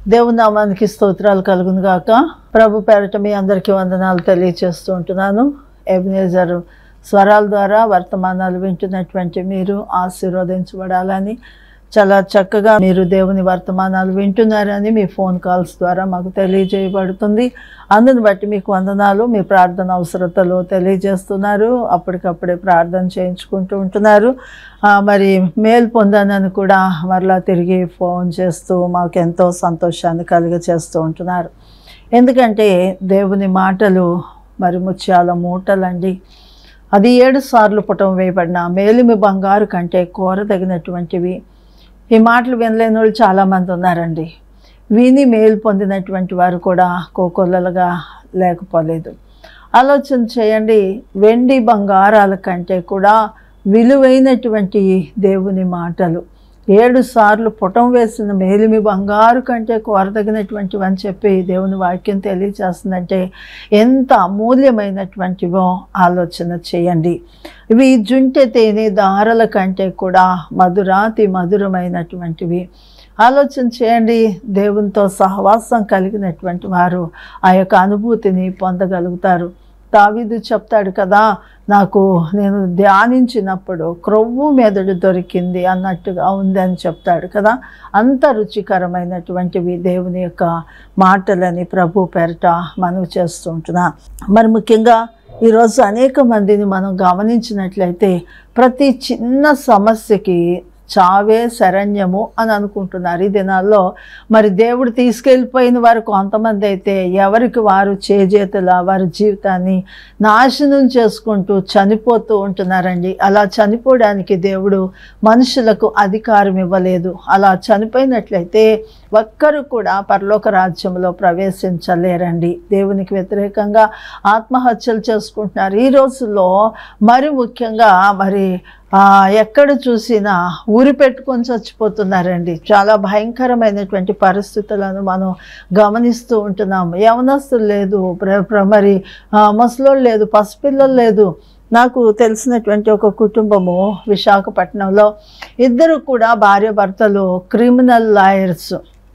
దేవుని నామానికి స్తోత్రాలు కలుగును గాక ప్రభు పేరట మీ అందరికీ వందనాలు తెలియచేస్తూ ఉంటున్నాను ఎబినేజర్ స్వరాల ద్వారా వర్తమానాలు వింటున్నటువంటి మీరు ఆశీర్వదించబడాలని చాలా చక్కగా మీరు దేవుని వర్తమానాలు వింటున్నారని మీ ఫోన్ కాల్స్ ద్వారా మాకు తెలియజేయబడుతుంది అందుని బట్టి మీకు వందనాలు మీ ప్రార్థన అవసరతలు తెలియజేస్తున్నారు అప్పటికప్పుడే ప్రార్థన చేయించుకుంటూ ఉంటున్నారు ఆ, మరి మేలు పొందానని కూడా మరలా తిరిగి ఫోన్ చేస్తూ మాకు ఎంతో సంతోషాన్ని కలిగచేస్తూ ఉంటున్నారు ఎందుకంటే దేవుని మాటలు మరి ముత్యాల మూటలండి అది ఏడు సార్లు పుటం వేయబడిన మేలిమి బంగారు కంటే కోరదగినటువంటివి ఈ మాటలు వినలేని వాళ్ళు చాలామంది ఉన్నారండి విని మేలు పొందినటువంటి వారు కూడా కోకొల్లలుగా లేకపోలేదు ఆలోచన చేయండి వెండి బంగారాల కంటే కూడా విలువైనటువంటి దేవుని మాటలు ఏడు సార్లు పుటం వేసిన మేలిమి బంగారు కంటే కోరదగినటువంటివి అని చెప్పి దేవుని వాక్యం తెలియజేస్తుందంటే ఎంత అమూల్యమైనటువంటివో ఆలోచన చేయండి ఇవి జుంటె తేనె దారల కంటే కూడా మధురాతి మధురమైనటువంటివి ఆలోచన చేయండి దేవునితో సహవాసం కలిగినటువంటి వారు ఆ యొక్క అనుభూతిని పొందగలుగుతారు దావీదు చెప్తాడు కదా నాకు నేను ధ్యానించినప్పుడు క్రొవ్వు మెదడు దొరికింది అన్నట్టుగా ఉంది అని చెప్తాడు కదా అంత రుచికరమైనటువంటివి దేవుని యొక్క మాటలని ప్రభు పేరట మనవి చేస్తూ ఉంటున్నా మరి ముఖ్యంగా ఈరోజు అనేక మందిని మనం గమనించినట్లయితే ప్రతి చిన్న సమస్యకి చావే శరణ్యము అని అనుకుంటున్నారు ఈ దినాల్లో మరి దేవుడు తీసుకెళ్ళిపోయిన వారు కొంతమంది అయితే ఎవరికి వారు చేజేతుల వారి జీవితాన్ని నాశనం చేసుకుంటూ చనిపోతూ ఉంటున్నారండి అలా చనిపోవడానికి దేవుడు మనుషులకు అధికారం ఇవ్వలేదు అలా చనిపోయినట్లయితే ఒక్కరు కూడా పరలోక రాజ్యంలో ప్రవేశించలేరండి దేవునికి వ్యతిరేకంగా ఆత్మహత్యలు చేసుకుంటున్నారు ఈ రోజుల్లో మరి ముఖ్యంగా మరి ఆ, ఎక్కడ చూసినా ఊరి పెట్టుకొని చచ్చిపోతున్నారండి చాలా భయంకరమైనటువంటి పరిస్థితులను మనం గమనిస్తూ ఉంటున్నాము యవనస్తులు లేదు ప్ర- ప్ర- మరి ఆ, ముసలోళ్ళు లేదు పసిపిల్లలు లేదు నాకు తెలిసినటువంటి ఒక కుటుంబము విశాఖపట్నంలో ఇద్దరు కూడా భార్య భర్తలు క్రిమినల్ లాయర్స్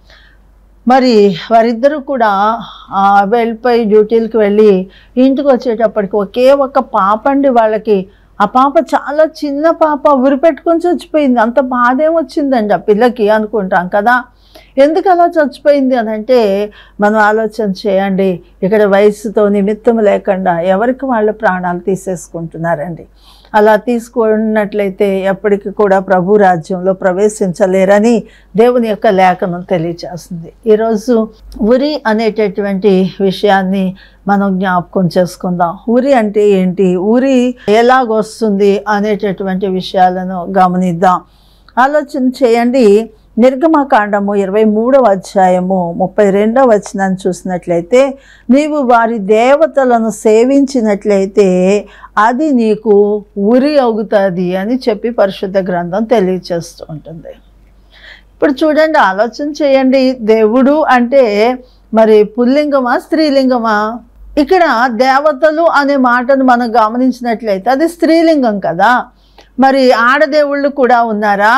మరి వారిద్దరూ కూడా ఆ, వెళ్ళిపోయి డ్యూటీలకు వెళ్ళి ఇంటికి వచ్చేటప్పటికి ఒకే ఒక పాప అండి వాళ్ళకి ఆ పాప చాలా చిన్న పాప ఉరి పెట్టుకొని చచ్చిపోయింది అంత బాధ ఏమొచ్చిందండి ఆ పిల్లకి అనుకుంటాం కదా ఎందుకు అలా చచ్చిపోయింది అని అంటే మనం ఆలోచన చేయండి ఇక్కడ వయసుతో నిమిత్తం లేకుండా ఎవరికి వాళ్ళ ప్రాణాలు తీసేసుకుంటున్నారండి అలా తీసుకున్నట్లయితే ఎప్పటికీ కూడా ప్రభు రాజ్యంలో ప్రవేశించలేరని దేవుని యొక్క లేఖనం తెలియజేస్తుంది ఈరోజు ఉరి అనేటటువంటి విషయాన్ని మనం జ్ఞాపకం చేసుకుందాం ఉరి అంటే ఏంటి ఉరి ఎలాగొస్తుంది అనేటటువంటి విషయాలను గమనిద్దాం ఆలోచన చేయండి నిర్గమకాండము ఇరవై మూడవ అధ్యాయము ముప్పై రెండవ వచనాన్ని చూసినట్లయితే నీవు వారి దేవతలను సేవించినట్లయితే అది నీకు ఉరి అవుతుంది అని చెప్పి పరిశుద్ధ గ్రంథం తెలియచేస్తూ ఉంటుంది ఇప్పుడు చూడండి ఆలోచన చేయండి దేవుడు అంటే మరి పుల్లింగమా స్త్రీలింగమా ఇక్కడ దేవతలు అనే మాటను మనం గమనించినట్లయితే అది స్త్రీలింగం కదా మరి ఆడదేవుళ్ళు కూడా ఉన్నారా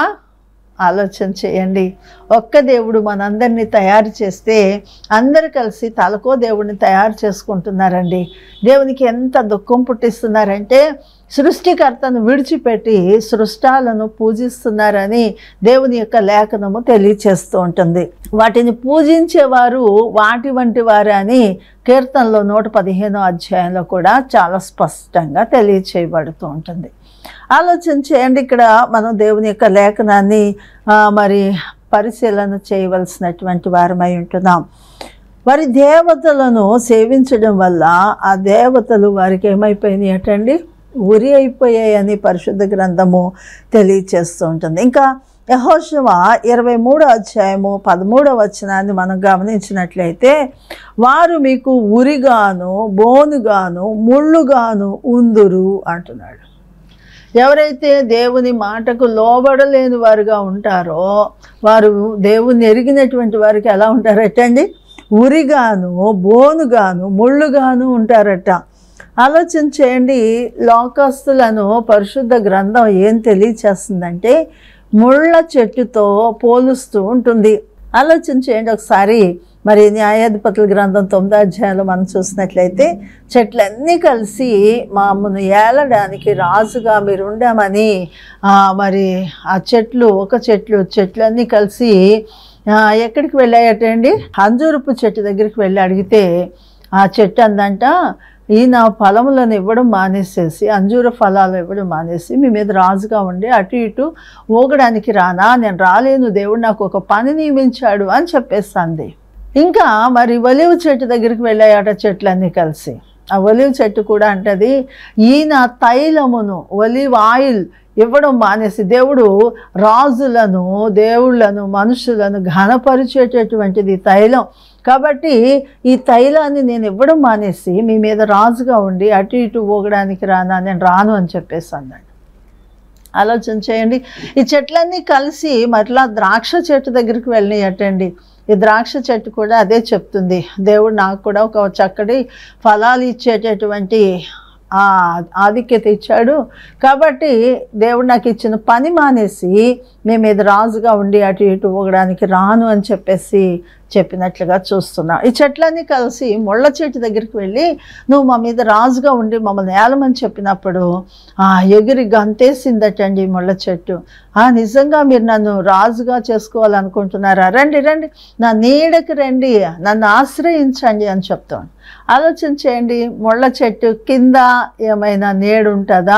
ఆలోచన చేయండి ఒక్క దేవుడు మనందరినీ తయారు చేస్తే అందరు కలిసి తలకో దేవుడిని తయారు చేసుకుంటున్నారండి దేవునికి ఎంత దుఃఖం పుట్టిస్తున్నారంటే సృష్టికర్తను విడిచిపెట్టి సృష్టాలను పూజిస్తున్నారని దేవుని యొక్క లేఖనము తెలియచేస్తూ ఉంటుంది వాటిని పూజించేవారు వాటి వంటి వారు అని కీర్తనలో నూట పదిహేనో అధ్యాయంలో కూడా చాలా స్పష్టంగా తెలియచేయబడుతూ ఉంటుంది ఆలోచన చేయండి ఇక్కడ మనం దేవుని యొక్క లేఖనాన్ని ఆ, మరి పరిశీలన చేయవలసినటువంటి వారమై ఉంటున్నాం వారి దేవతలను సేవించడం వల్ల ఆ దేవతలు వారికి ఏమైపోయినాయి అటండి ఉరి అయిపోయాయని పరిశుద్ధ గ్రంథము తెలియచేస్తూ ఉంటుంది ఇంకా యహోశవ ఇరవై మూడో అధ్యాయము పదమూడవ వచనాన్ని మనం గమనించినట్లయితే వారు మీకు ఉరిగాను బోనుగాను ముళ్ళుగాను ఉందురు అంటున్నాడు ఎవరైతే దేవుని మాటకు లోబడలేని వారుగా ఉంటారో వారు దేవుని ఎరిగినటువంటి వారికి ఎలా ఉంటారటండి ఉరిగాను బోనుగాను ముళ్ళుగాను ఉంటారట ఆలోచన చేయండి లోకస్తులను పరిశుద్ధ గ్రంథం ఏం తెలియచేస్తుందంటే ముళ్ళ చెట్టుతో పోలుస్తూ ఉంటుంది ఆలోచన చేయండి ఒకసారి మరి న్యాయాధిపతుల గ్రంథం తొమ్మిదో అధ్యాయంలో మనం చూసినట్లయితే చెట్లన్నీ కలిసి మామూలు ఏలడానికి రాజుగా మీరు ఉండామని ఆ, మరి ఆ చెట్లు ఒక చెట్లు చెట్లన్నీ కలిసి ఆ, ఎక్కడికి వెళ్ళాయటండి అంజూరపు చెట్టు దగ్గరికి వెళ్ళి అడిగితే ఆ చెట్టు అందంట ఈయన ఫలములను ఇవ్వడం మానేసేసి అంజూర ఫలాలు ఇవ్వడం మానేసి మీ మీద రాజుగా ఉండి అటు ఇటు ఊగడానికి రానా నేను రాలేను దేవుడు నాకు ఒక పని నియమించాడు అని చెప్పేస్తుంది ఇంకా మరి ఒలివ చెట్టు దగ్గరికి వెళ్ళాయట చెట్లన్నీ కలిసి ఆ ఒలివ చెట్టు కూడా అంటది ఈయన తైలమును ఒలివ్ ఆయిల్ ఇవ్వడం మానేసి దేవుడు రాజులను దేవుళ్ళను మనుషులను ఘనపరిచేటటువంటిది తైలం కాబట్టి ఈ తైలాన్ని నేను ఇవ్వడం మానేసి మీ మీద రాజుగా ఉండి అటు ఇటు ఊగడానికి రానా నేను రాను అని చెప్పేసి అన్నాడు ఆలోచన చేయండి ఈ చెట్లన్నీ కలిసి మరలా ద్రాక్ష చెట్టు దగ్గరికి వెళ్ళినాయటండి ఈ ద్రాక్ష చెట్టు కూడా అదే చెప్తుంది దేవుడు నాకు కూడా ఒక చక్కటి ఫలాలు ఇచ్చేటటువంటి ఆ ఆధిక్యత ఇచ్చాడు కాబట్టి దేవుడు నాకు ఇచ్చిన పని మానేసి మేము మీద రాజుగా ఉండి అటు ఇటు ఊగడానికి రాను అని చెప్పేసి చెప్పినట్లుగా చూస్తున్నాం ఈ చెట్లన్నీ కలిసి ముళ్ళ చెట్టు దగ్గరికి వెళ్ళి నువ్వు మా మీద రాజుగా ఉండి మమ్మల్ని ఏలమని చెప్పినప్పుడు ఆ ఎగిరి గంతేసిందటండి ఈ ముళ్ళ చెట్టు ఆ నిజంగా మీరు నన్ను రాజుగా చేసుకోవాలనుకుంటున్నారా రండి రండి నా నీడకి రండి నన్ను ఆశ్రయించండి అని చెప్తాను ఆలోచన చేయండి ముళ్ళ చెట్టు కింద ఏమైనా నీడ ఉంటుందా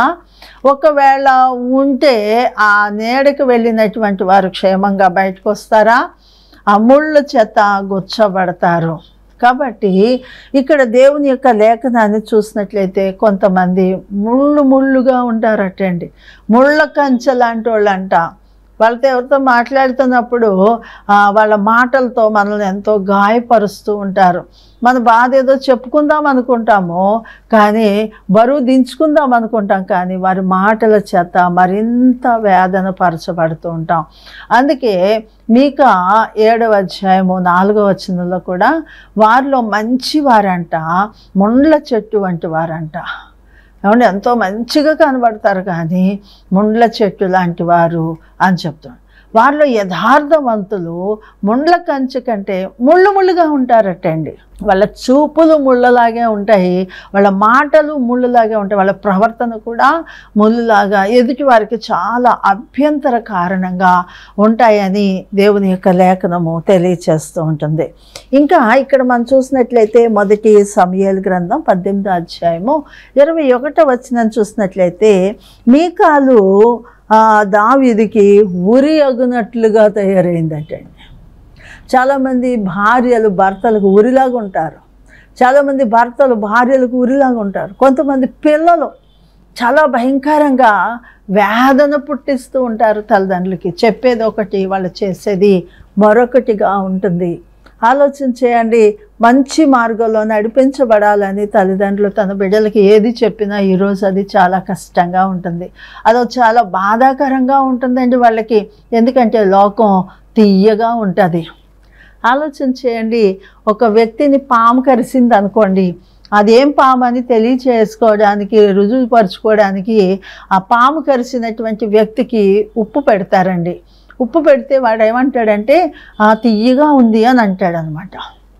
ఒకవేళ ఉంటే ఆ నీడకి వెళ్ళినటువంటి వారు క్షేమంగా బయటకు వస్తారా ఆ ముళ్ళ చేత గుచ్చబడతారు కాబట్టి ఇక్కడ దేవుని యొక్క లేఖనాన్ని చూసినట్లయితే కొంతమంది ముళ్ళు ముళ్ళుగా ఉంటారటండి ముళ్ళ కంచె లాంటి వాళ్ళు అంట వాళ్ళతో ఎవరితో మాట్లాడుతున్నప్పుడు ఆ, వాళ్ళ మాటలతో మనల్ని ఎంతో గాయపరుస్తూ ఉంటారు మన బాధ ఏదో చెప్పుకుందాం అనుకుంటాము కానీ బరువు దించుకుందాం అనుకుంటాం కానీ వారి మాటల చేత మరింత వేదన పరచబడుతూ ఉంటాం అందుకే మీక ఏడవ అధ్యాయము నాలుగవ వచనంలో కూడా వారిలో మంచి వారంట ముండ్ల చెట్టు వంటి వారంట ఏమంటే ఎంతో మంచిగా కనబడతారు కానీ ముండ్ల చెట్టు లాంటి వారు అని చెప్తాడు వారిలో యథార్థవంతులు ముండ్ల కంచె కంటే ముళ్ళు ముళ్ళుగా ఉంటారటండి వాళ్ళ చూపులు ముళ్ళలాగే ఉంటాయి వాళ్ళ మాటలు ముళ్ళులాగే ఉంటాయి వాళ్ళ ప్రవర్తన కూడా ముళ్ళులాగా ఎదుటి వారికి చాలా అభ్యంతర కారణంగా ఉంటాయని దేవుని యొక్క లేఖనము తెలియచేస్తూ ఉంటుంది ఇంకా ఇక్కడ మనం చూసినట్లయితే మొదటి సమయాల గ్రంథం పద్దెనిమిదో అధ్యాయము ఇరవై ఒకటో వచ్చిన చూసినట్లయితే మీకాలు ఆ దావీదికి ఉరి అగునట్లుగా తయారైందటండి చాలామంది భార్యలు భర్తలకు ఉరిలాగా ఉంటారు చాలామంది భర్తలు భార్యలకు ఉరిలాగా ఉంటారు కొంతమంది పిల్లలు చాలా భయంకరంగా వేదన పుట్టిస్తూ ఉంటారు తల్లిదండ్రులకి చెప్పేది ఒకటి వాళ్ళు చేసేది మరొకటిగా ఉంటుంది ఆలోచన చేయండి మంచి మార్గంలో నడిపించబడాలని తల్లిదండ్రులు తన బిడ్డలకి ఏది చెప్పినా ఈరోజు అది చాలా కష్టంగా ఉంటుంది అదో చాలా బాధాకరంగా ఉంటుందండి వాళ్ళకి ఎందుకంటే లోకం తీయగా ఉంటుంది ఆలోచన చేయండి ఒక వ్యక్తిని పాము కరిసింది అనుకోండి అదేం పాము అని తెలియచేసుకోవడానికి రుజువుపరచుకోవడానికి ఆ పాము కరిసినటువంటి వ్యక్తికి ఉప్పు పెడతారండి ఉప్పు పెడితే వాడు ఏమంటాడంటే ఆ తియ్యగా ఉంది అని అంటాడనమాట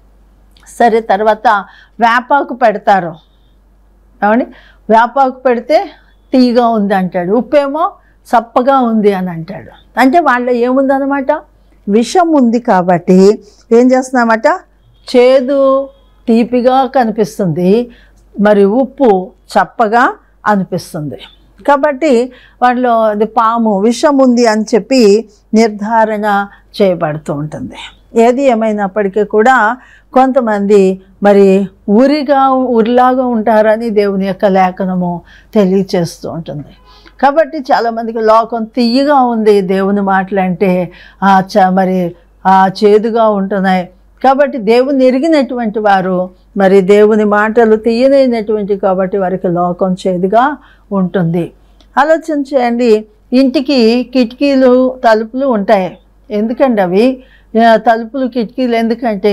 సరే తర్వాత వేపాకు పెడతారు ఏమండి వేపాకు పెడితే తీయగా ఉంది అంటాడు ఉప్పేమో సప్పగా ఉంది అని అంటాడు అంటే వాళ్ళ ఏముందనమాట విషం ఉంది కాబట్టి ఏం చేస్తున్నామట చేదు తీపిగా కనిపిస్తుంది మరి ఉప్పు చప్పగా అనిపిస్తుంది కాబట్టి వాళ్ళలో అది పాము విషం ఉంది అని చెప్పి నిర్ధారణ చేయబడుతూ ఉంటుంది ఏది ఏమైనప్పటికీ కూడా కొంతమంది మరి ఉరిగా ఉరిలాగా ఉంటారని దేవుని యొక్క లేఖనము తెలియచేస్తూ ఉంటుంది కాబట్టి చాలామందికి లోకం తీయగా ఉంది దేవుని మాటలంటే ఆ చ మరి ఆ చేదుగా ఉంటున్నాయి కాబట్టి దేవుని ఎరిగినటువంటి వారు మరి దేవుని మాటలు తీయనైనటువంటి కాబట్టి వారికి లోకం చేదుగా ఉంటుంది ఆలోచన చేయండి ఇంటికి కిటికీలు తలుపులు ఉంటాయి ఎందుకండి అవి ఆ, తలుపులు కిటికీలు ఎందుకంటే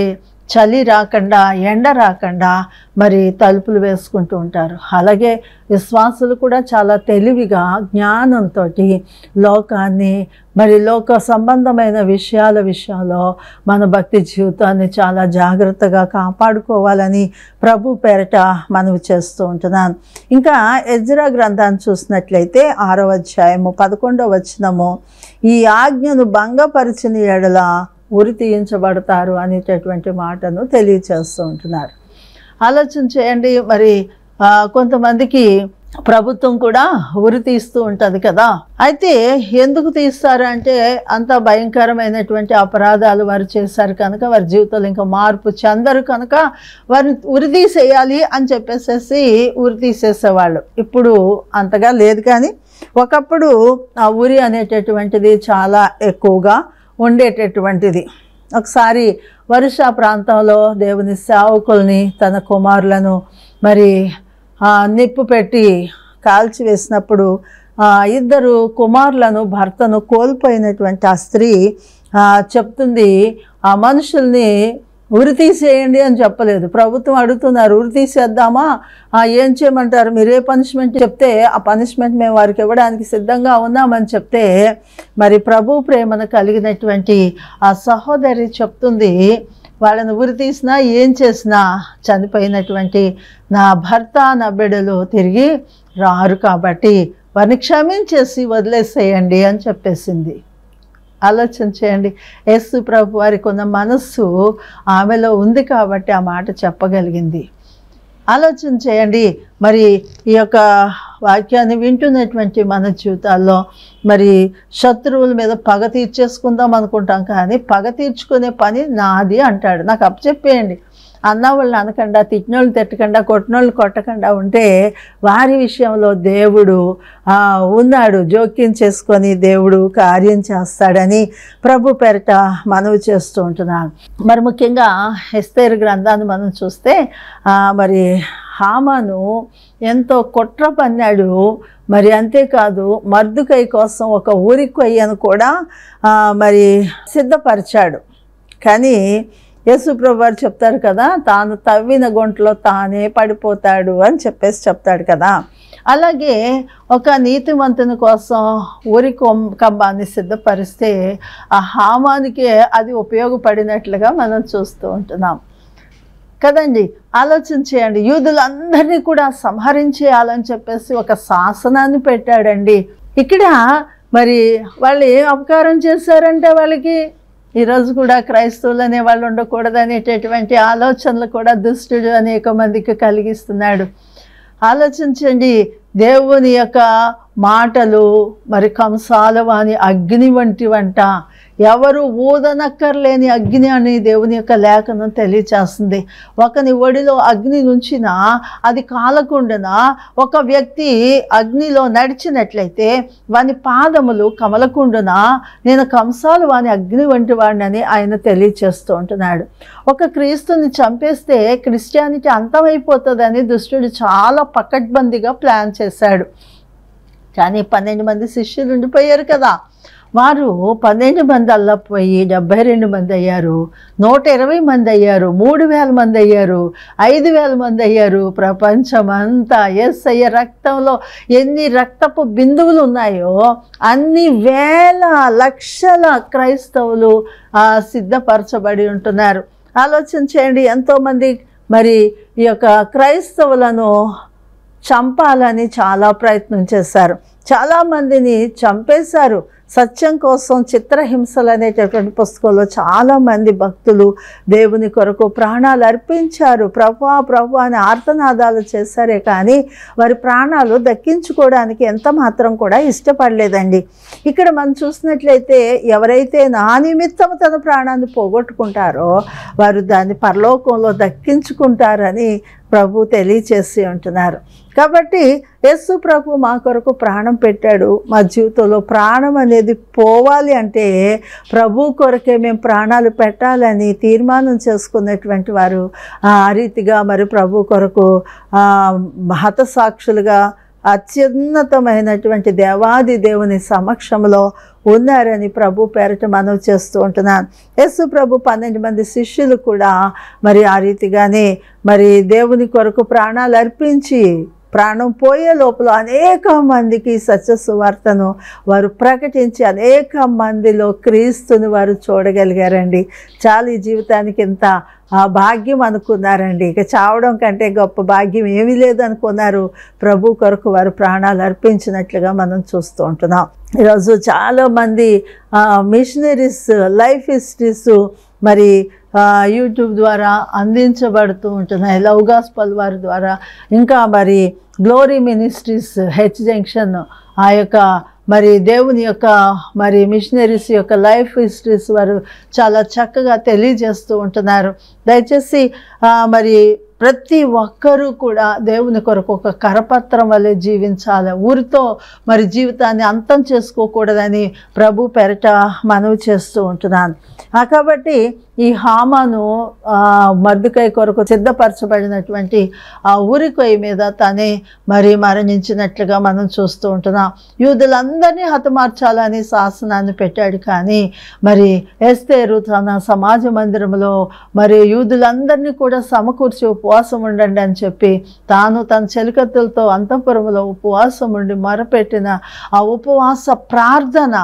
చలి రాకుండా ఎండ రాకుండా మరి తలుపులు వేసుకుంటూ ఉంటారు అలాగే విశ్వాసులు కూడా చాలా తెలివిగా జ్ఞానంతో లోకాన్ని మరి లోక సంబంధమైన విషయాల విషయంలో మన భక్తి జీవితాన్ని చాలా జాగ్రత్తగా కాపాడుకోవాలని ప్రభు పేరట మనవి చేస్తూ ఉంటున్నాను ఇంకా ఎజ్రా గ్రంథాన్ని చూసినట్లయితే ఆరో అధ్యాయము పదకొండవ వచనము ఈ ఆజ్ఞను భంగపరిచిన ఎడల ఉరి తీయించబడతారు అనేటటువంటి మాటను తెలియచేస్తూ ఉంటున్నారు ఆలోచన చేయండి మరి ఆ, కొంతమందికి ప్రభుత్వం కూడా ఉరి తీస్తూ ఉంటుంది కదా అయితే ఎందుకు తీస్తారు అంటే అంత భయంకరమైనటువంటి అపరాధాలు వారు చేశారు కనుక వారి జీవితంలో ఇంకా మార్పు చెందరు కనుక వారిని ఉరి తీసేయాలి అని చెప్పేసేసి ఉరి తీసేసేవాళ్ళు ఇప్పుడు అంతగా లేదు కానీ ఒకప్పుడు ఆ ఉరి అనేటటువంటిది చాలా ఎక్కువగా ఉండేటటువంటిది ఒకసారి వర్ష ప్రాంతంలో దేవుని సేవకుల్ని తన కుమారులను మరి ఆ, నిప్పు పెట్టి కాల్చివేసినప్పుడు ఆ, ఇద్దరు కుమారులను భర్తను కోల్పోయినటువంటి ఆ స్త్రీ ఆ, చెప్తుంది ఆ మనుషుల్ని ఉరి తీసేయండి అని చెప్పలేదు ప్రభుత్వం అడుగుతున్నారు ఉరి తీసేద్దామా ఆ, ఏం చేయమంటారు మీరు ఏ పనిష్మెంట్ చెప్తే ఆ పనిష్మెంట్ మేము వారికి ఇవ్వడానికి సిద్ధంగా ఉన్నామని చెప్తే మరి ప్రభు ప్రేమను కలిగినటువంటి ఆ సహోదరి చెప్తుంది వాళ్ళని ఉరి తీసినా ఏం చేసినా చనిపోయినటువంటి నా భర్త నా బిడ్డలు తిరిగి రారు కాబట్టి వారిని క్షమించేసి వదిలేసేయండి అని చెప్పేసింది ఆలోచన చేయండి యేసు ప్రభు వారికి ఉన్న మనస్సు ఆమెలో ఉంది కాబట్టి ఆ మాట చెప్పగలిగింది ఆలోచన చేయండి మరి ఈ యొక్క వాక్యాన్ని వింటున్నటువంటి మన జీవితాల్లో మరి శత్రువుల మీద పగ తీర్చేసుకుందాం అనుకుంటాం కానీ పగ తీర్చుకునే పని నాది అంటాడు నాకు అప్పచెప్పేయండి అన్న వాళ్ళని అనకుండా తిట్టినోళ్ళు తిట్టకుండా కొట్టినోళ్ళు కొట్టకుండా ఉంటే వారి విషయంలో దేవుడు ఆ, ఉన్నాడు జోక్యం చేసుకొని దేవుడు కార్యం చేస్తాడని ప్రభు పేరట మనవి చేస్తూ ఉంటున్నాను మరి ముఖ్యంగా ఎస్తేరు గ్రంథాన్ని మనం చూస్తే ఆ, మరి హామాను ఎంతో కుట్ర పన్నాడు మరి అంతేకాదు మర్దుకై కోసం ఒక ఊరి కొయ్యను కూడా ఆ, మరి సిద్ధపరిచాడు కానీ యేసుప్రభు వారు చెప్తారు కదా తాను తవ్విన గుంటలో తానే పడిపోతాడు అని చెప్పేసి చెప్తాడు కదా అలాగే ఒక నీతిమంతుని కోసం ఊరి కొం- కంబాన్ని సిద్ధపరిస్తే ఆ హామానికి అది ఉపయోగపడినట్లుగా మనం చూస్తూ ఉంటున్నాం కదండి ఆలోచన చేయండి యూదులందరినీ కూడా సంహరించేయాలని చెప్పేసి ఒక శాసనాన్ని పెట్టాడండి ఇక్కడ మరి వాళ్ళు ఏం అపకారం చేశారంటే వాళ్ళకి ఈరోజు కూడా క్రైస్తవులు అనే వాళ్ళు ఉండకూడదు అనేటటువంటి ఆలోచనలు కూడా దుష్టుడు అనేక మందికి కలిగిస్తున్నాడు ఆలోచించండి దేవుని యొక్క మాటలు మరి కంసాల వాని అగ్ని వంటి వంట ఎవరు ఊదనక్కర్లేని అగ్ని అని దేవుని యొక్క లేఖనం తెలియచేస్తుంది ఒకని ఒడిలో అగ్ని నుంచిన అది కాలకుండానా ఒక వ్యక్తి అగ్నిలో నడిచినట్లయితే వాని పాదములు కమలకుండునా నేను కంసాలు వాని అగ్ని వంటి వాడినని ఆయన తెలియచేస్తూ ఉంటున్నాడు ఒక క్రీస్తుని చంపేస్తే క్రిస్టియానిటీ అంతమైపోతుందని దుష్టుడు చాలా పకడ్బందీగా ప్లాన్ చేశాడు కానీ పన్నెండు మంది శిష్యులు ఉండిపోయారు కదా వారు పన్నెండు మంది అల్లపోయి డెబ్బై రెండు మంది అయ్యారు నూట ఇరవై మంది అయ్యారు మూడు వేల మంది అయ్యారు ఐదు వేల మంది అయ్యారు ప్రపంచమంతా ఎస్ అయ్యే రక్తంలో ఎన్ని రక్తపు బిందువులు ఉన్నాయో అన్ని వేల లక్షల క్రైస్తవులు ఆ, సిద్ధపరచబడి ఉంటున్నారు ఆలోచన చేయండి ఎంతోమంది మరి ఈ యొక్క క్రైస్తవులను చంపాలని చాలా ప్రయత్నం చేశారు చాలామందిని చంపేశారు సత్యం కోసం చిత్రహింసలు అనేటటువంటి పుస్తకంలో చాలామంది భక్తులు దేవుని కొరకు ప్రాణాలు అర్పించారు ప్రభా ప్రభు అని ఆర్తనాదాలు చేశారే కానీ వారి ప్రాణాలు దక్కించుకోవడానికి ఎంత మాత్రం కూడా ఇష్టపడలేదండి ఇక్కడ మనం చూసినట్లయితే ఎవరైతే నా నిమిత్తం తన ప్రాణాన్ని పోగొట్టుకుంటారో వారు దాన్ని పరలోకంలో దక్కించుకుంటారని ప్రభు తెలియచేసి ఉంటున్నారు కాబట్టి యేసు ప్రభు మా కొరకు ప్రాణం పెట్టాడు మా జీవితంలో ప్రాణం అనేది పోవాలి అంటే ప్రభు కొరకే మేము ప్రాణాలు పెట్టాలని తీర్మానం చేసుకున్నటువంటి వారు ఆ రీతిగా మరి ప్రభు కొరకు ఆ, హతసాక్షులుగా అత్యున్నతమైనటువంటి దేవాది దేవుని సమక్షంలో ఉన్నారని ప్రభు పేరట మనవి చేస్తూ ఉంటున్నాను యేసు ప్రభు పన్నెండు మంది శిష్యులు కూడా మరి ఆ రీతిగానే మరి దేవుని కొరకు ప్రాణాలు అర్పించి ప్రాణం పోయే లోపల అనేక మందికి సత్య సువార్తను వారు ప్రకటించి అనేక మందిలో క్రీస్తుని వారు చూడగలిగారండి చాలా ఈ జీవితానికి ఇంత ఆ భాగ్యం అనుకున్నారండి ఇక చావడం కంటే గొప్ప భాగ్యం ఏమీ లేదు అనుకున్నారు ప్రభు కొరకు వారు ప్రాణాలు అర్పించినట్లుగా మనం చూస్తూ ఉంటున్నాం ఈరోజు చాలామంది మిషనరీస్ లైఫ్ హిస్టరీస్ మరి ఆ, యూట్యూబ్ ద్వారా అందించబడుతూ ఉంటున్నాయి లవ్ గాస్పల్ వారి ద్వారా ఇంకా మరి గ్లోరీ మినిస్ట్రీస్ హెచ్ జంక్షన్ ఆ యొక్క మరి దేవుని యొక్క మరి మిషనరీస్ యొక్క లైఫ్ హిస్టరీస్ వారు చాలా చక్కగా తెలియజేస్తూ ఉంటున్నారు దయచేసి ఆ, మరి ప్రతి ఒక్కరూ కూడా దేవుని కొరకు ఒక కరపత్రం వల్లే జీవించాలి ఊరితో మరి జీవితాన్ని అంతం చేసుకోకూడదని ప్రభు పెరట మనవి చేస్తూ ఉంటున్నాను ఆ కాబట్టి ఈ హామాను ఆ, మర్దుకై కొరకు సిద్ధపరచబడినటువంటి ఆ ఊరికొయ్యి మీద తనే మరి మరణించినట్లుగా మనం చూస్తూ ఉంటున్నాం యూదులందరినీ హతమార్చాలని శాసనాన్ని పెట్టాడు కానీ మరి ఎస్తేరు తన సమాజ మందిరంలో మరి యూదులందరినీ కూడా సమకూర్చి ఉపవాసం ఉండండి అని చెప్పి తాను తన చెలికత్తులతో అంతఃపురంలో ఉపవాసం ఉండి మొరపెట్టిన ఆ ఉపవాస ప్రార్థన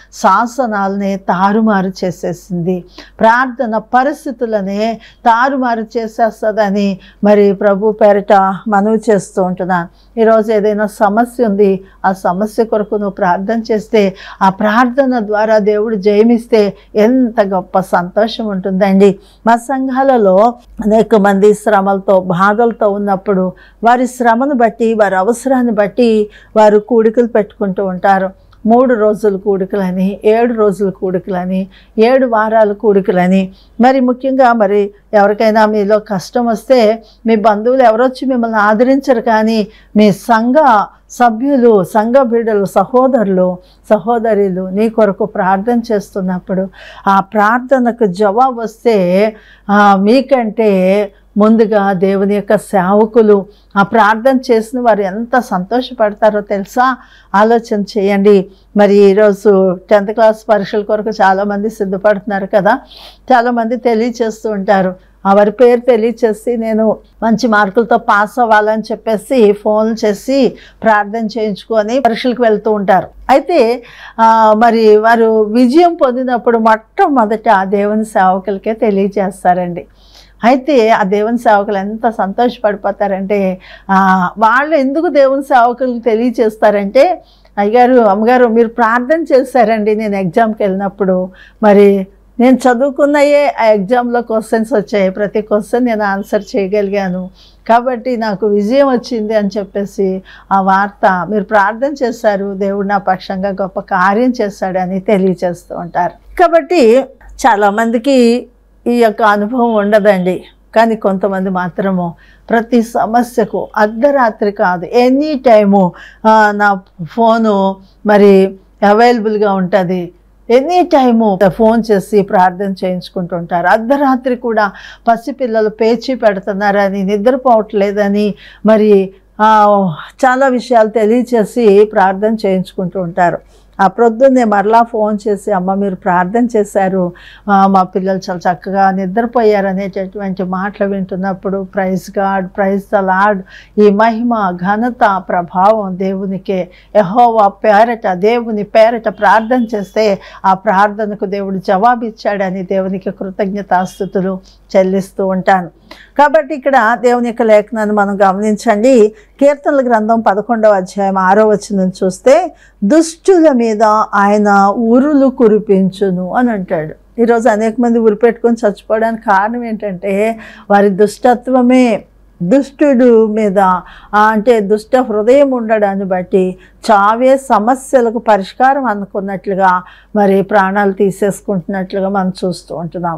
శాసనాలనే తారుమారు చేసేసింది ప్రార్థన పరిస్థితులనే తారుమారు చేసేస్తుందని మరి ప్రభు పేరిట మనవి చేస్తూ ఉంటున్నాను ఈరోజు ఏదైనా సమస్య ఉంది ఆ సమస్య కొరకు నువ్వు ప్రార్థన చేస్తే ఆ ప్రార్థన ద్వారా దేవుడు జయమిస్తే ఎంత గొప్ప సంతోషం ఉంటుందండి మా సంఘాలలో అనేక మంది శ్రమలతో బాధలతో ఉన్నప్పుడు వారి శ్రమను బట్టి వారి అవసరాన్ని బట్టి వారు కూడికలు పెట్టుకుంటూ ఉంటారు మూడు రోజుల కూడికలని ఏడు రోజుల కూడికలని ఏడు వారాల కూడికలని మరి ముఖ్యంగా మరి ఎవరికైనా మీలో కష్టం వస్తే మీ బంధువులు ఎవరొచ్చి మిమ్మల్ని ఆదరించరు కానీ మీ సంఘ సభ్యులు సంఘ బిడ్డలు సహోదరులు సహోదరులు నీ కొరకు ప్రార్థన చేస్తున్నప్పుడు ఆ ప్రార్థనకు జవాబు వస్తే ఆ, మీకంటే ముందుగా దేవుని యొక్క సేవకులు ఆ ప్రార్థన చేసిన వారు ఎంత సంతోషపడతారో తెలుసా ఆలోచన చేయండి మరి ఈరోజు టెన్త్ క్లాస్ పరీక్షల కొరకు చాలామంది సిద్ధపడుతున్నారు కదా చాలామంది తెలియచేస్తూ ఉంటారు ఆ వారి పేరు తెలియచేసి నేను మంచి మార్కులతో పాస్ అవ్వాలని చెప్పేసి ఫోన్ చేసి ప్రార్థన చేయించుకొని పరీక్షలకు వెళ్తూ ఉంటారు అయితే ఆ, మరి వారు విజయం పొందినప్పుడు మొట్టమొదట ఆ దేవుని సేవకులకే తెలియజేస్తారండి అయితే ఆ దేవుని సేవకులు ఎంత సంతోషపడిపోతారంటే ఆ, వాళ్ళు ఎందుకు దేవుని సేవకులకు తెలియచేస్తారంటే అయ్యగారు అమ్మగారు మీరు ప్రార్థన చేశారండి నేను ఎగ్జామ్కి వెళ్ళినప్పుడు మరి నేను చదువుకున్నయే ఆ ఎగ్జామ్లో క్వశ్చన్స్ వచ్చాయి ప్రతి క్వశ్చన్ నేను ఆన్సర్ చేయగలిగాను కాబట్టి నాకు విజయం వచ్చింది అని చెప్పేసి ఆ వార్త మీరు ప్రార్థన చేశారు దేవుడు నా పక్షంగా గొప్ప కార్యం చేశాడని తెలియచేస్తూ ఉంటారు కాబట్టి చాలామందికి ఈ యొక్క అనుభవం ఉండదండి కానీ కొంతమంది మాత్రము ప్రతి సమస్యకు అర్ధరాత్రి కాదు ఎనీ టైము ఆ, నా ఫోను మరి అవైలబుల్గా ఉంటుంది ఎనీ టైము ఫోన్ చేసి ప్రార్థన చేయించుకుంటుంటారు అర్ధరాత్రి కూడా పసిపిల్లలు పేచి పెడుతున్నారని నిద్రపోవట్లేదని మరి ఆ, చాలా విషయాలు తెలియచేసి ప్రార్థన చేయించుకుంటూ ఉంటారు ఆ ప్రొద్దున్నే మరలా ఫోన్ చేసి అమ్మ మీరు ప్రార్థన చేశారు ఆ, మా పిల్లలు చాలా చక్కగా నిద్రపోయారు అనేటటువంటి మాటలు వింటున్నప్పుడు praise God praise the Lord ఈ మహిమ ఘనత ప్రభావం దేవునికే యహోవా పేరట దేవుని పేరట ప్రార్థన చేస్తే ఆ ప్రార్థనకు దేవుడు జవాబు ఇచ్చాడని దేవునికి కృతజ్ఞతాస్థుతులు చెల్లిస్తూ ఉంటాను కాబట్టి ఇక్కడ దేవుని యొక్క లేఖనాన్ని మనం గమనించండి కీర్తనల గ్రంథం పదకొండవ అధ్యాయం ఆరో వచనం చూస్తే దుష్టుల మీద ఆయన ఉరులు కురిపించును అని అంటాడు ఈరోజు అనేక మంది ఉరి పెట్టుకొని చచ్చిపోవడానికి కారణం ఏంటంటే వారి దుష్టత్వమే దుష్టుడు మీద ఆ, అంటే దుష్ట హృదయం ఉండడాన్ని బట్టి చావే సమస్యలకు పరిష్కారం అనుకున్నట్లుగా మరి ప్రాణాలు తీసేసుకుంటున్నట్లుగా మనం చూస్తూ ఉంటున్నాం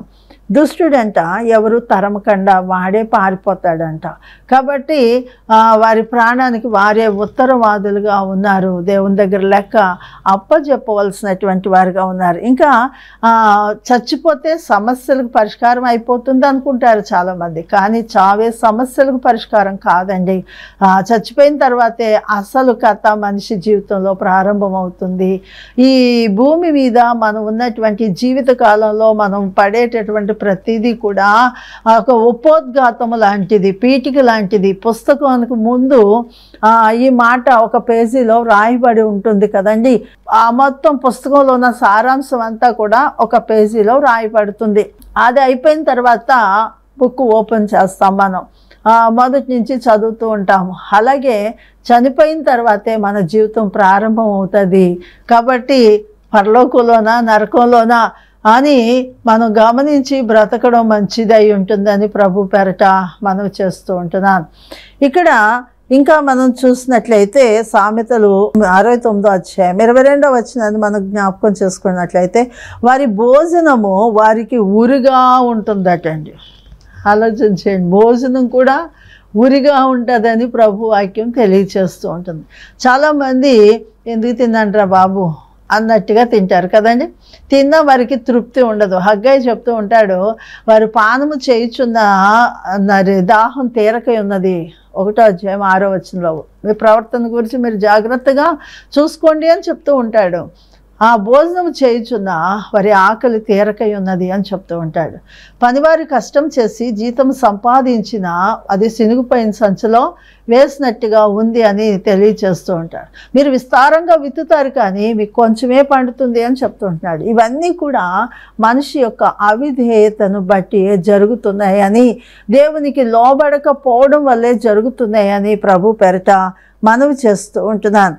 దుష్టుడంట ఎవరు తరమకుండా వాడే పారిపోతాడంట కాబట్టి ఆ, వారి ప్రాణానికి వారే ఉత్తరవాదులుగా ఉన్నారు దేవుని దగ్గర లెక్క అప్పచెప్పవలసినటువంటి వారుగా ఉన్నారు ఇంకా ఆ, చచ్చిపోతే సమస్యలకు పరిష్కారం అయిపోతుంది అనుకుంటారు చాలామంది కానీ చావే సమస్యలకు పరిష్కారం కాదండి ఆ, చచ్చిపోయిన తర్వాతే అసలు కథ మనిషి జీవితంలో ప్రారంభమవుతుంది ఈ భూమి మీద మనం ఉన్నటువంటి జీవిత కాలంలో మనం పడేటటువంటి ప్రతిదీ కూడా ఒక ఉపోద్ఘాతము లాంటిది పీటిక లాంటిది పుస్తకానికి ముందు ఆ, ఈ మాట ఒక పేజీలో రాయబడి ఉంటుంది కదండి ఆ మొత్తం పుస్తకంలో ఉన్న సారాంశం అంతా కూడా ఒక పేజీలో రాయబడుతుంది అది అయిపోయిన తర్వాత బుక్ ఓపెన్ చేస్తాం మనం ఆ, మొదటి నుంచి చదువుతూ ఉంటాము అలాగే చనిపోయిన తర్వాతే మన జీవితం ప్రారంభం అవుతుంది కాబట్టి పరలోకంలోనా నరకంలోనా అని మనం గమనించి బ్రతకడం మంచిదై ఉంటుందని ప్రభు పెరట మనం చేస్తూ ఉంటున్నాను ఇక్కడ ఇంకా మనం చూసినట్లయితే సామెతలు అరవై తొమ్మిదో అధ్యాయం ఇరవై రెండో వచ్చినది మనం జ్ఞాపకం చేసుకున్నట్లయితే వారి భోజనము వారికి ఉరిగా ఉంటుందటండి ఆలోచించండి భోజనం కూడా ఉరిగా ఉంటుందని ప్రభు వాక్యం తెలియచేస్తూ ఉంటుంది చాలామంది ఎందుకు తిందంటారా బాబు అన్నట్టుగా తింటారు కదండి తిన్నా వారికి తృప్తి ఉండదు హగ్గయ్య చెప్తూ ఉంటాడు వారు పానము చేయుచున్న మరి దాహం తీరకై ఉన్నది ఒకటో అధ్యాయం ఆరో వచనంలో మీ ప్రవర్తన గురించి మీరు జాగ్రత్తగా చూసుకోండి అని చెప్తూ ఉంటాడు ఆ భోజనం చేయుచున్న వారి ఆకలి తీరకై ఉన్నది అని చెప్తూ ఉంటాడు పనివారి కష్టం చేసి జీతం సంపాదించిన అది సినుగుపోయిన సంచిలో వేసినట్టుగా ఉంది అని తెలియచేస్తూ ఉంటాడు మీరు విస్తారంగా విత్తుతారు కానీ మీకు కొంచెమే పండుతుంది అని చెప్తూ ఉంటున్నాడు ఇవన్నీ కూడా మనిషి యొక్క అవిధేయతను బట్టి జరుగుతున్నాయని దేవునికి లోబడకపోవడం వల్లే జరుగుతున్నాయని ప్రభు పెరట మనవి చేస్తూ ఉంటున్నాను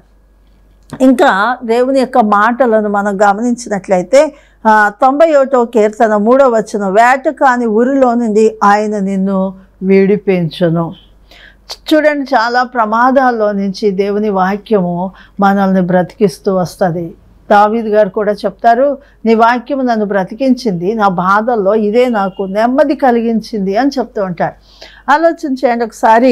ఇంకా దేవుని యొక్క మాటలను మనం గమనించినట్లయితే ఆ, తొంభై ఒకటో కీర్తన మూడో వచ్చిన వేట కాని ఊరిలో నుండి ఆయన నిన్ను విడిపించును చూడండి చాలా ప్రమాదాల్లో నుంచి దేవుని వాక్యము మనల్ని బ్రతికిస్తూ వస్తుంది దావీద్ గారు కూడా చెప్తారు నీ వాక్యము నన్ను బ్రతికించింది నా బాధల్లో ఇదే నాకు నెమ్మది కలిగించింది అని చెప్తూ ఉంటాడు ఆలోచించండి ఒకసారి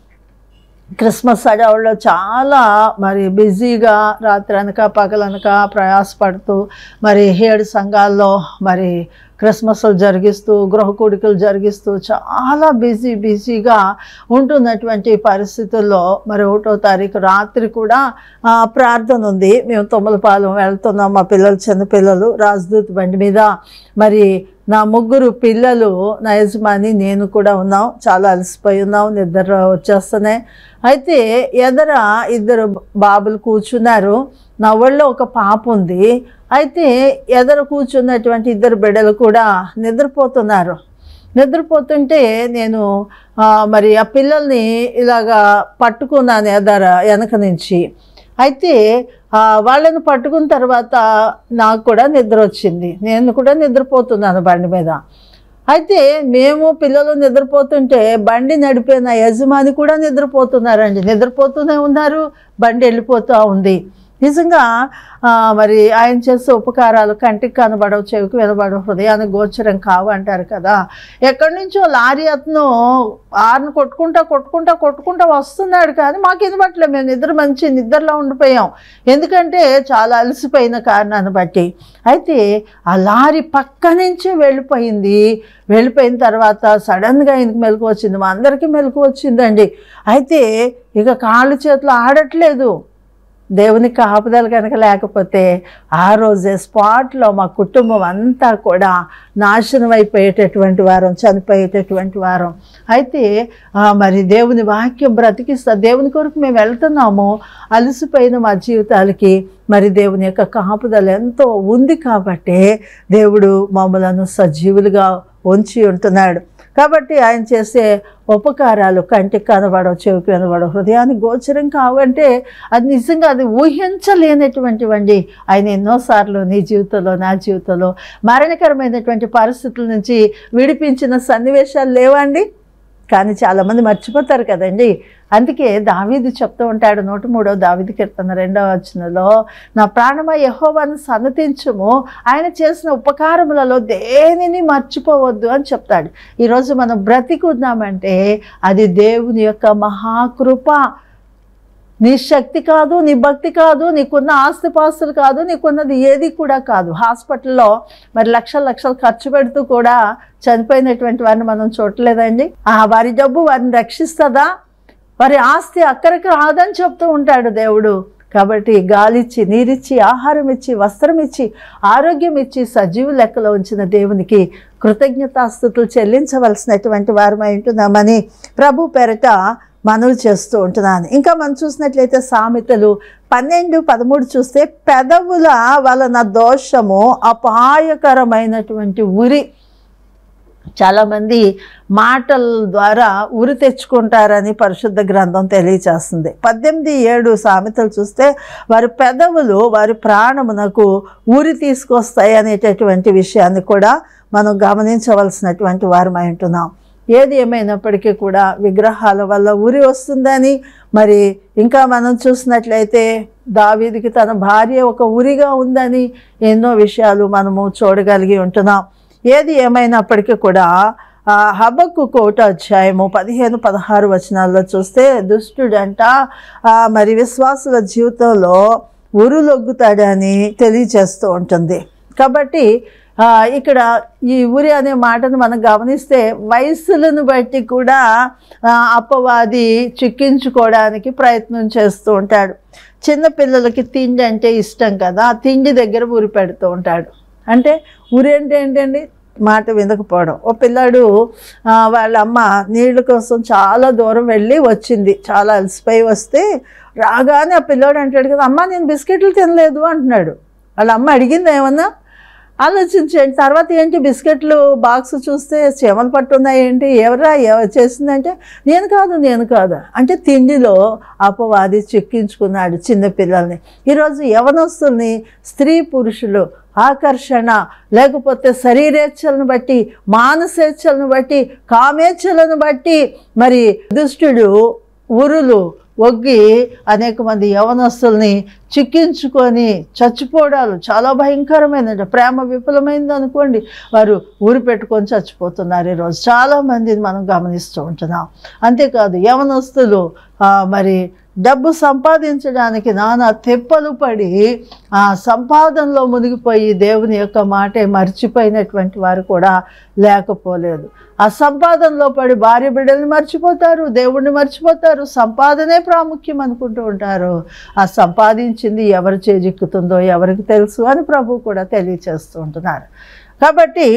క్రిస్మస్ హడావుల్లో చాలా మరి బిజీగా రాత్రి అనక పగలనక ప్రయాసపడుతూ మరి ఏడు సంఘాల్లో మరి క్రిస్మస్లు జరిగిస్తూ గృహ కూడికలు జరిగిస్తూ చాలా బిజీ బిజీగా ఉంటున్నటువంటి పరిస్థితుల్లో మరి ఒకటో తారీఖు రాత్రి కూడా ఆ, ప్రార్థన ఉంది మేము తొమ్మలపాలెం వెళ్తున్నాం మా పిల్లలు చిన్న పిల్లలు రాజదూత్ బండి మీద మరి నా ముగ్గురు పిల్లలు నా యజమాని నేను కూడా ఉన్నాం చాలా అలసిపోయి ఉన్నాం నిద్ర వచ్చేస్తున్నాయి అయితే ఎదర ఇద్దరు బాబులు కూర్చున్నారు నా ఒళ్ళో ఒక పాప ఉంది అయితే ఎదర కూర్చున్నటువంటి ఇద్దరు బిడ్డలు కూడా నిద్రపోతున్నారు నిద్రపోతుంటే నేను ఆ, మరి ఆ పిల్లల్ని ఇలాగా పట్టుకున్నాను ఎదర వెనక నుంచి అయితే ఆ, వాళ్ళని పట్టుకున్న తర్వాత నాకు కూడా నిద్ర వచ్చింది నేను కూడా నిద్రపోతున్నాను బండి మీద అయితే మేము పిల్లలు నిద్రపోతుంటే బండి నడిపే నా యజమాని కూడా నిద్రపోతున్నారండి నిద్రపోతూనే ఉన్నారు బండి వెళ్ళిపోతూ ఉంది నిజంగా ఆ, మరి ఆయన చేసే ఉపకారాలు కంటికి కనబడవు చెవికి వినబడవు హృదయానికి గోచరం కావు అంటారు కదా ఎక్కడి నుంచో లారీ అతను ఆరును కొట్టుకుంటా కొట్టుకుంటా కొట్టుకుంటా వస్తున్నాడు కానీ మాకు వినబట్లే మేము నిద్ర మంచి నిద్రలో ఉండిపోయాం ఎందుకంటే చాలా అలసిపోయిన కారణాన్ని బట్టి అయితే ఆ లారీ పక్క నుంచే వెళ్ళిపోయింది వెళ్ళిపోయిన తర్వాత సడన్గా ఆయనకి మెలకు వచ్చింది మా అందరికీ మెలకు వచ్చిందండి అయితే ఇక కాళ్ళు చేతులు ఆడట్లేదు దేవుని కాపుదల కనుక లేకపోతే ఆ రోజే స్పాట్లో మా కుటుంబం అంతా కూడా నాశనం అయిపోయేటటువంటి వారం చనిపోయేటటువంటి వారం అయితే ఆ, మరి దేవుని వాక్యం బ్రతికిస్తా దేవుని కొరకు మేము వెళ్తున్నాము అలసిపోయిన మా జీవితాలకి మరి దేవుని యొక్క కాపుదల ఎంతో ఉంది కాబట్టే దేవుడు మమ్మలను సజీవులుగా ఉంచి ఉంటున్నాడు కాబట్టి ఆయన చేసే ఉపకారాలు కంటికి కనబడవు చెవికి కనబడవు హృదయానికి గోచరం కావంటే అది నిజంగా అది ఊహించలేనటువంటివండి ఆయన ఎన్నోసార్లు నీ జీవితంలో నా జీవితంలో మరణకరమైనటువంటి పరిస్థితుల నుంచి విడిపించిన సన్నివేశాలు లేవండి కానీ చాలామంది మర్చిపోతారు కదండి అందుకే దావీదు చెప్తూ ఉంటాడు నూట మూడో దావీదు కీర్తన రెండవ వచనంలో నా ప్రాణమ యహోవాను సన్నతించుము ఆయన చేసిన ఉపకారములలో దేనిని మర్చిపోవద్దు అని చెప్తాడు ఈరోజు మనం బ్రతికున్నామంటే అది దేవుని యొక్క మహాకృప నీ శక్తి కాదు నీ భక్తి కాదు నీకున్న ఆస్తిపాస్తులు కాదు నీకున్నది ఏది కూడా కాదు హాస్పిటల్లో మరి లక్షల లక్షలు ఖర్చు పెడుతూ కూడా చనిపోయినటువంటి వారిని మనం చూడలేదండి ఆ వారి డబ్బు వారిని రక్షిస్తుందా వారి ఆస్తి అక్కడికి రాదని చెప్తూ ఉంటాడు దేవుడు కాబట్టి గాలిచ్చి నీరిచ్చి ఆహారం ఇచ్చి వస్త్రం ఇచ్చి ఆరోగ్యం ఇచ్చి సజీవు లెక్కలో ఉంచిన దేవునికి కృతజ్ఞతాస్థుతులు చెల్లించవలసినటువంటి వారమై ఉంటున్నామని ప్రభు పేరట మనవి చేస్తూ ఉంటున్నాను ఇంకా మనం చూసినట్లయితే సామెతలు పన్నెండు పదమూడు చూస్తే పెదవుల వలన దోషము అపాయకరమైనటువంటి ఉరి చాలామంది మాటల ద్వారా ఉరి తెచ్చుకుంటారని పరిశుద్ధ గ్రంథం తెలియచేస్తుంది పద్దెనిమిది ఏడు సామెతలు చూస్తే వారి పెదవులు వారి ప్రాణమునకు ఊరి తీసుకొస్తాయి అనేటటువంటి విషయాన్ని కూడా మనం గమనించవలసినటువంటి వారమై ఉంటున్నాం ఏది ఏమైనప్పటికీ కూడా విగ్రహాల వల్ల ఉరి వస్తుందని మరి ఇంకా మనం చూసినట్లయితే దావీదికి తన భార్య ఒక ఉరిగా ఉందని ఎన్నో విషయాలు మనము చూడగలిగి ఉంటున్నాం ఏది ఏమైనప్పటికీ కూడా ఆ హబక్కు కోట అధ్యాయము పదిహేను పదహారు వచనాల్లో చూస్తే దుష్టుడంట ఆ, మరి విశ్వాసుల జీవితంలో ఉరులొగ్గుతాడని తెలియచేస్తూ ఉంటుంది కాబట్టి ఆ, ఇక్కడ ఈ ఊరి అనే మాటను మనం గమనిస్తే వయస్సులను బట్టి కూడా ఆ, అపవాది చిక్కించుకోవడానికి ప్రయత్నం చేస్తూ ఉంటాడు చిన్నపిల్లలకి తిండి అంటే ఇష్టం కదా ఆ తిండి దగ్గర ఊరి పెడుతూ ఉంటాడు అంటే ఊరి అంటే ఏంటండి మాట వినకపోవడం ఓ పిల్లాడు ఆ, వాళ్ళ అమ్మ నీళ్ళ కోసం చాలా దూరం వెళ్ళి వచ్చింది చాలా అలసిపోయి వస్తే రాగానే ఆ పిల్లోడు అంటాడు కదా అమ్మ నేను బిస్కెట్లు తినలేదు అంటున్నాడు వాళ్ళ అమ్మ అడిగింది ఏమన్నా ఆలోచించండి తర్వాత ఏంటి బిస్కెట్లు బాక్స్ చూస్తే చీమలు పట్టున్నాయి ఏంటి ఎవరా ఎవరు చేసిందంటే నేను కాదు నేను కాదు అంటే తిండిలో అపవాది చిక్కించుకున్నాడు చిన్నపిల్లల్ని ఈరోజు యవనస్తుల్ని స్త్రీ పురుషులు ఆకర్షణ లేకపోతే శరీరేచ్ఛలను బట్టి మానసేచ్ఛలను బట్టి కామేచ్ఛలను బట్టి మరి దుష్టుడు ఉరులు ఒగ్గి అనేక మంది యవనస్తుల్ని చిక్కించుకొని చచ్చిపోవడాలు చాలా భయంకరమైనది ప్రేమ విఫలమైంది అనుకోండి వారు ఊరి పెట్టుకొని చచ్చిపోతున్నారు ఈరోజు చాలామందిని మనం గమనిస్తూ ఉంటున్నాం అంతేకాదు యవనస్తులు ఆ, మరి డబ్బు సంపాదించడానికి నానా తెప్పలు పడి ఆ సంపాదనలో మునిగిపోయి దేవుని యొక్క మాటే మర్చిపోయినటువంటి వారు కూడా లేకపోలేదు ఆ సంపాదనలో పడి భార్య బిడ్డల్ని మర్చిపోతారు దేవుణ్ణి మర్చిపోతారు సంపాదనే ప్రాముఖ్యం అనుకుంటూ ఉంటారు ఆ సంపాదించింది ఎవరు చేజిక్కుతుందో ఎవరికి తెలుసు అని ప్రభు కూడా తెలియచేస్తూ ఉంటున్నారు కాబట్టి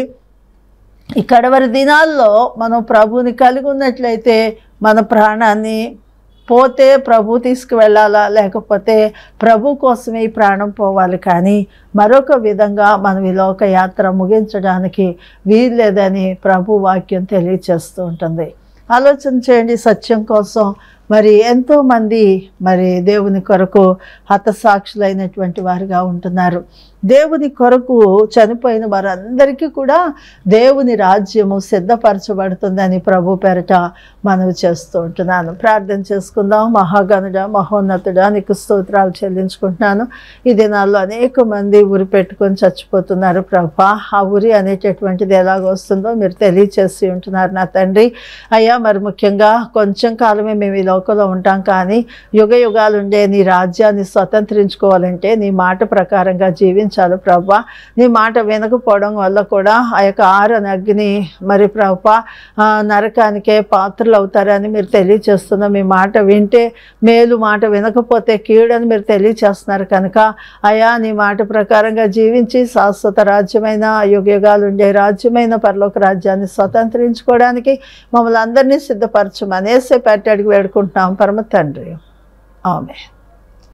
ఈ కడవరి దినాల్లో మనం ప్రభువుని కలిగి ఉన్నట్లయితే మన ప్రాణాన్ని పోతే ప్రభు తీసుకువెళ్ళాలా లేకపోతే ప్రభు కోసమే ఈ ప్రాణం పోవాలి కానీ మరొక విధంగా మనం ఈ లోక యాత్ర ముగించడానికి వీల్లేదని ప్రభు వాక్యం తెలియచేస్తూ ఉంటుంది ఆలోచన చేయండి సత్యం కోసం మరి ఎంతోమంది మరి దేవుని కొరకు హతసాక్షులైనటువంటి వారుగా ఉంటున్నారు దేవుని కొరకు చనిపోయిన వారందరికీ కూడా దేవుని రాజ్యము సిద్ధపరచబడుతుందని ప్రభు పేరట మనవి చేస్తూ ఉంటున్నాను ప్రార్థన చేసుకుందాం మహాగణుడ మహోన్నతుడా నీకు స్తోత్రాలు చెల్లించుకుంటున్నాను ఈ దినాల్లో అనేక మంది ఉరి పెట్టుకొని చచ్చిపోతున్నారు ప్రభా ఆ ఉరి అనేటటువంటిది ఎలాగొస్తుందో మీరు తెలియచేసి ఉంటున్నారు నా తండ్రి అయ్యా మరి ముఖ్యంగా కొంచెం కాలమే మేము ఈ లోకంలో ఉంటాం కానీ యుగ యుగాలు ఉండే నీ రాజ్యాన్ని స్వతంత్రించుకోవాలంటే నీ మాట ప్రకారంగా జీవించాలి ప్రభా నీ మాట వినకపోవడం వల్ల కూడా ఆ యొక్క ఆరని అగ్ని మరి ప్రభా ఆ, నరకానికే పాత్రలు అవుతారని మీరు తెలియచేస్తున్న మీ మాట వింటే మేలు మాట వినకపోతే కీడని మీరు తెలియచేస్తున్నారు కనుక అయా నీ మాట ప్రకారంగా జీవించి శాశ్వత రాజ్యమైన యుగ యుగాలు ఉండే రాజ్యమైన పరలోక రాజ్యాన్ని స్వతంత్రించుకోవడానికి మమ్మల్ని అందరినీ సిద్ధపరచమనేసే పెట్టడికి వేడుకుంటున్నాం పరమ తండ్రి ఆమె